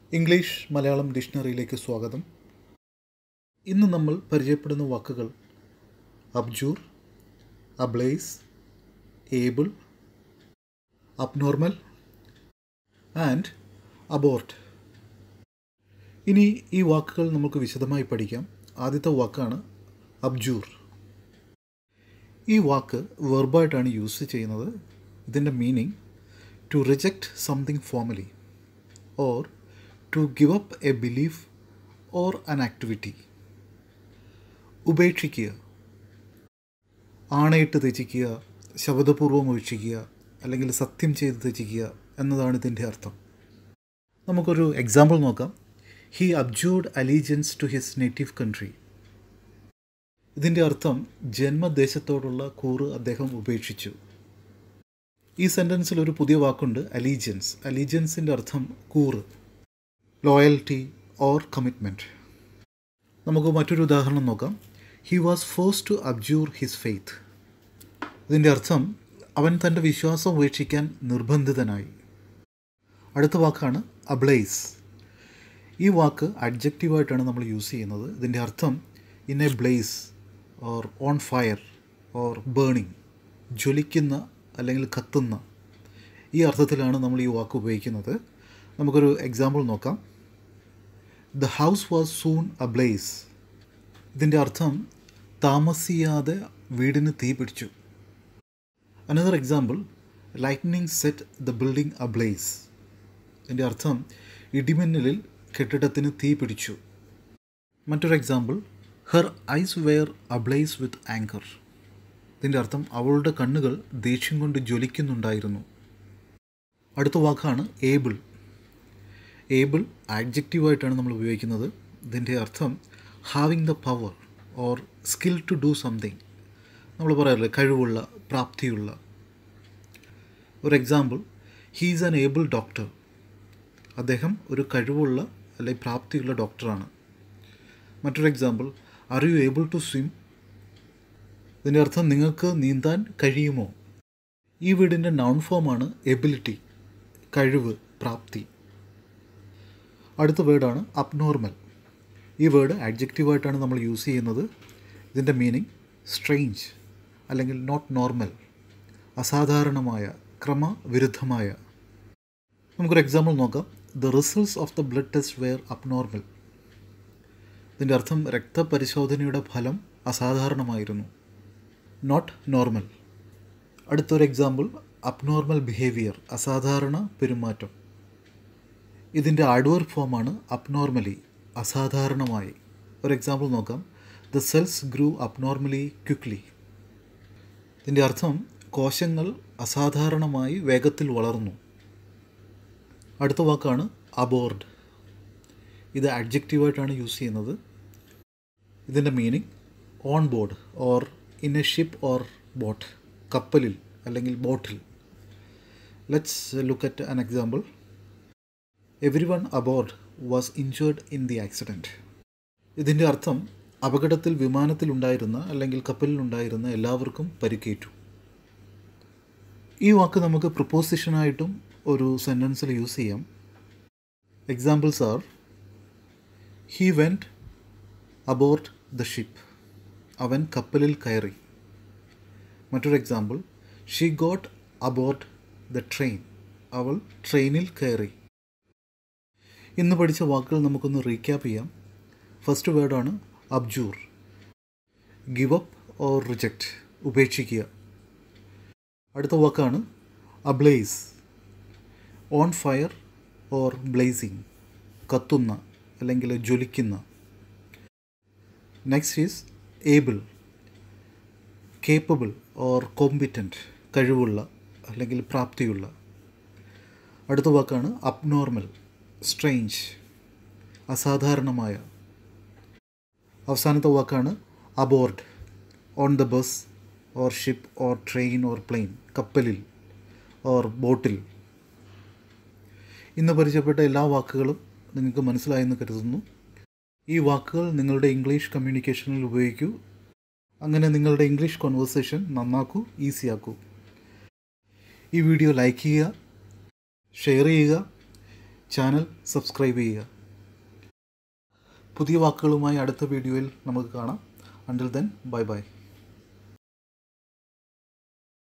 English Malayalam ഡിക്ഷണറിയിലേക്ക് സ്വാഗതം ഇന്ന് നമ്മൾ പരിചയപ്പെടുന്ന വാക്കുകൾ abjure ablaze able abnormal and abort ഇനി ഈ വാക്കുകൾ നമുക്ക് വിശദമായി പഠിക്കാം ആദ്യത്തെ വാക്കാണ് അബ്ജൂർ ഈ വാക്ക് വെർബായിട്ടാണ് യൂസ് ചെയ്യുന്നത് ഇതിൻ്റെ meaning to reject something formally or to give up a belief or an activity ഉപേക്ഷിക്കുക ആണയിട്ട് ത്യജിക്കുക ശബ്ദപൂർവം ഒഴിച്ചിക്കുക അല്ലെങ്കിൽ സത്യം ചെയ്ത് ത്യജിക്കുക എന്നതാണ് ഇതിൻ്റെ അർത്ഥം നമുക്കൊരു എക്സാമ്പിൾ നോക്കാം he abjured allegiance to his native country ഇതിൻ്റെ അർത്ഥം ജന്മദേശത്തോടുള്ള കൂറ് അദ്ദേഹം ഉപേക്ഷിച്ചു ഈ സെൻറ്റൻസിൽ ഒരു പുതിയ വാക്കുണ്ട് അലീജൻസ് അലീജൻസിൻ്റെ അർത്ഥം കൂറ് ലോയൽറ്റി ഓർ കമ്മിറ്റ്മെൻറ്റ് നമുക്ക് മറ്റൊരു ഉദാഹരണം നോക്കാം he was force to abjure his faith ഇതിൻ്റെ അർത്ഥം അവൻ തൻ്റെ വിശ്വാസം ഉപേക്ഷിക്കാൻ നിർബന്ധിതനായി അടുത്ത വാക്കാണ് അബ്ലൈസ് ഈ വാക്ക് അഡ്ജക്റ്റീവായിട്ടാണ് നമ്മൾ യൂസ് ചെയ്യുന്നത് ഇതിൻ്റെ അർത്ഥം in a blaze or on fire or burning ജ്വലിക്കുന്ന അല്ലെങ്കിൽ കത്തുന്ന ഈ അർത്ഥത്തിലാണ് നമ്മൾ ഈ വാക്ക് ഉപയോഗിക്കുന്നത് നമുക്കൊരു എക്സാമ്പിൾ നോക്കാം the house was soon ablaze ഇതിൻ്റെ അർത്ഥം താമസിയാതെ വീടിന് തീ പിടിച്ചു another example lightning set the building ablaze ഇതിൻ്റെ അർത്ഥം ഇടിമിന്നലിൽ കെട്ടിടത്തിന് തീ പിടിച്ചു മറ്റൊരു example her eyes were ablaze with anger ഇതിൻ്റെ അർത്ഥം അവളുടെ കണ്ണുകൾ ദേഷ്യം കൊണ്ട് ജ്വലിക്കുന്നുണ്ടായിരുന്നു അടുത്ത വാക്കാണ് ഏബിൾ ഏബിൾ ആഡ്ജക്റ്റീവായിട്ടാണ് നമ്മൾ ഉപയോഗിക്കുന്നത് ഇതിൻ്റെ അർത്ഥം having the power or skill to do something നമ്മൾ പറയാറില്ലേ കഴിവുള്ള പ്രാപ്തിയുള്ള ഒരു example he's an able doctor അദ്ദേഹം ഒരു കഴിവുള്ള അല്ലെങ്കിൽ പ്രാപ്തിയുള്ള ഡോക്ടറാണ് മറ്റൊരു example are you able to swim ഇതിൻ്റെ അർത്ഥം നിങ്ങൾക്ക് നീന്താൻ കഴിയുമോ ഈ വീടിൻ്റെ നൗൺ ഫോമാണ് എബിലിറ്റി കഴിവ് പ്രാപ്തി അടുത്ത വേർഡാണ് അബ്നോർമൽ ഈ വേർഡ് ആഡ്ജക്റ്റീവായിട്ടാണ് നമ്മൾ യൂസ് ചെയ്യുന്നത് ഇതിൻ്റെ മീനിങ് സ്ട്രെയിഞ്ച് അല്ലെങ്കിൽ നോട്ട് നോർമൽ അസാധാരണമായ ക്രമവിരുദ്ധമായ നമുക്കൊരു എക്സാമ്പിൾ നോക്കാം the results of the blood test were abnormal ഇതിൻ്റെ അർത്ഥം രക്തപരിശോധനയുടെ ഫലം അസാധാരണമായിരുന്നു നോട്ട് നോർമൽ അടുത്തൊരു എക്സാമ്പിൾ അബ്നോർമൽ ബിഹേവിയർ അസാധാരണ പെരുമാറ്റം ഇതിൻ്റെ ആഡ്വർ ഫോമാണ് അബ്നോർമലി അസാധാരണമായി ഒരു എക്സാമ്പിൾ നോക്കാം the cells grew abnormally quickly ഇതിൻ്റെ അർത്ഥം കോശങ്ങൾ അസാധാരണമായി വേഗത്തിൽ വളർന്നു അടുത്ത വാക്കാണ് അബോർഡ് ഇത് അഡ്ജക്റ്റീവായിട്ടാണ് യൂസ് ചെയ്യുന്നത് ഇതിൻ്റെ meaning on board or in a ship or boat കപ്പലിൽ അല്ലെങ്കിൽ ബോട്ടിൽ let's look at an example everyone aboard was injured in the accident ഇതിൻ്റെ അർത്ഥം അപകടത്തിൽ വിമാനത്തിലുണ്ടായിരുന്ന അല്ലെങ്കിൽ കപ്പലിലുണ്ടായിരുന്ന എല്ലാവർക്കും പരിക്കേറ്റു ഈ വാക്ക് നമുക്ക് പ്രപ്പോസിഷനായിട്ടും ഒരു സെൻറ്റൻസിൽ യൂസ് ചെയ്യാം examples are he went aboard the ship അവൻ കപ്പലിൽ കയറി മറ്റൊരു example she got aboard the train അവൾ ട്രെയിനിൽ കയറി ഇന്ന് പഠിച്ച വാക്കുകൾ നമുക്കൊന്ന് റീക്യാപ്പ് ചെയ്യാം ഫസ്റ്റ് വേർഡാണ് abjure give up or reject ഉപേക്ഷിക്കുക അടുത്ത വാക്കാണ് ablaze on fire or blazing കത്തുന്ന അല്ലെങ്കിൽ ജ്വലിക്കുന്ന next is able capable or competent കഴിവുള്ള അല്ലെങ്കിൽ പ്രാപ്തിയുള്ള അടുത്ത വാക്കാണ് അബ്നോർമൽ സ്ട്രെയിഞ്ച് അസാധാരണമായ അവസാനത്തെ വാക്കാണ് aboard on the bus or ship or train or plane കപ്പലിൽ ഓർ ബോട്ടിൽ ഇന്ന് പരിചയപ്പെട്ട എല്ലാ വാക്കുകളും നിങ്ങൾക്ക് മനസ്സിലായെന്ന് കരുതുന്നു ഈ വാക്കുകൾ നിങ്ങളുടെ ഇംഗ്ലീഷ് കമ്മ്യൂണിക്കേഷനിൽ ഉപയോഗിക്കൂ അങ്ങനെ നിങ്ങളുടെ ഇംഗ്ലീഷ് കോൺവെർസേഷൻ നന്നാക്കൂ ഈസിയാക്കൂ ഈ വീഡിയോ ലൈക്ക് ചെയ്യുക ഷെയർ ചെയ്യുക ചാനൽ സബ്സ്ക്രൈബ് ചെയ്യുക പുതിയ വാക്കുകളുമായി അടുത്ത വീഡിയോയിൽ നമുക്ക് കാണാം അണ്ടിൽ ദെൻ ബൈ ബൈ